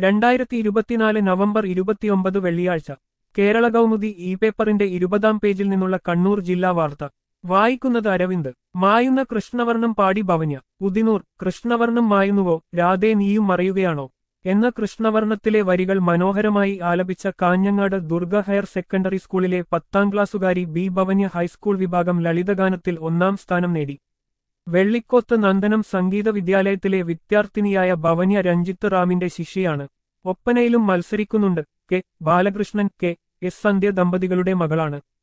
രണ്ടായിരത്തി ഇരുപത്തിനാല് നവംബർ ഇരുപത്തിയൊമ്പത് വെള്ളിയാഴ്ച കേരള കൗമുദി ഇ പേപ്പറിന്റെ ഇരുപതാം പേജിൽ നിന്നുള്ള കണ്ണൂർ ജില്ലാ വാർത്ത വായിക്കുന്നത് അരവിന്ദ് മായുന്ന കൃഷ്ണവർണം പാടി ഭവന്യ ഉദിനൂർ കൃഷ്ണവർണം മായുന്നുവോ രാധേ നീയും മറയുകയാണോ എന്ന കൃഷ്ണവർണത്തിലെ വരികൾ മനോഹരമായി ആലപിച്ച കാഞ്ഞങ്ങാട് ദുർഗ ഹയർ സെക്കൻഡറി സ്കൂളിലെ പത്താം ക്ലാസ്സുകാരി ബി ഭവന്യ ഹൈസ്കൂൾ വിഭാഗം ലളിതഗാനത്തിൽ ഒന്നാം സ്ഥാനം നേടി വെള്ളിക്കോത്ത് നന്ദനം സംഗീത വിദ്യാലയത്തിലെ വിദ്യാർത്ഥിനിയായ ഭവന്യ രഞ്ജിത്ത് റാമിന്റെ ശിഷ്യയാണ് ഒപ്പനയിലും മത്സരിക്കുന്നുണ്ട് K Balakrishnan K S Sandhya ദമ്പതികളുടെ മകളാണ്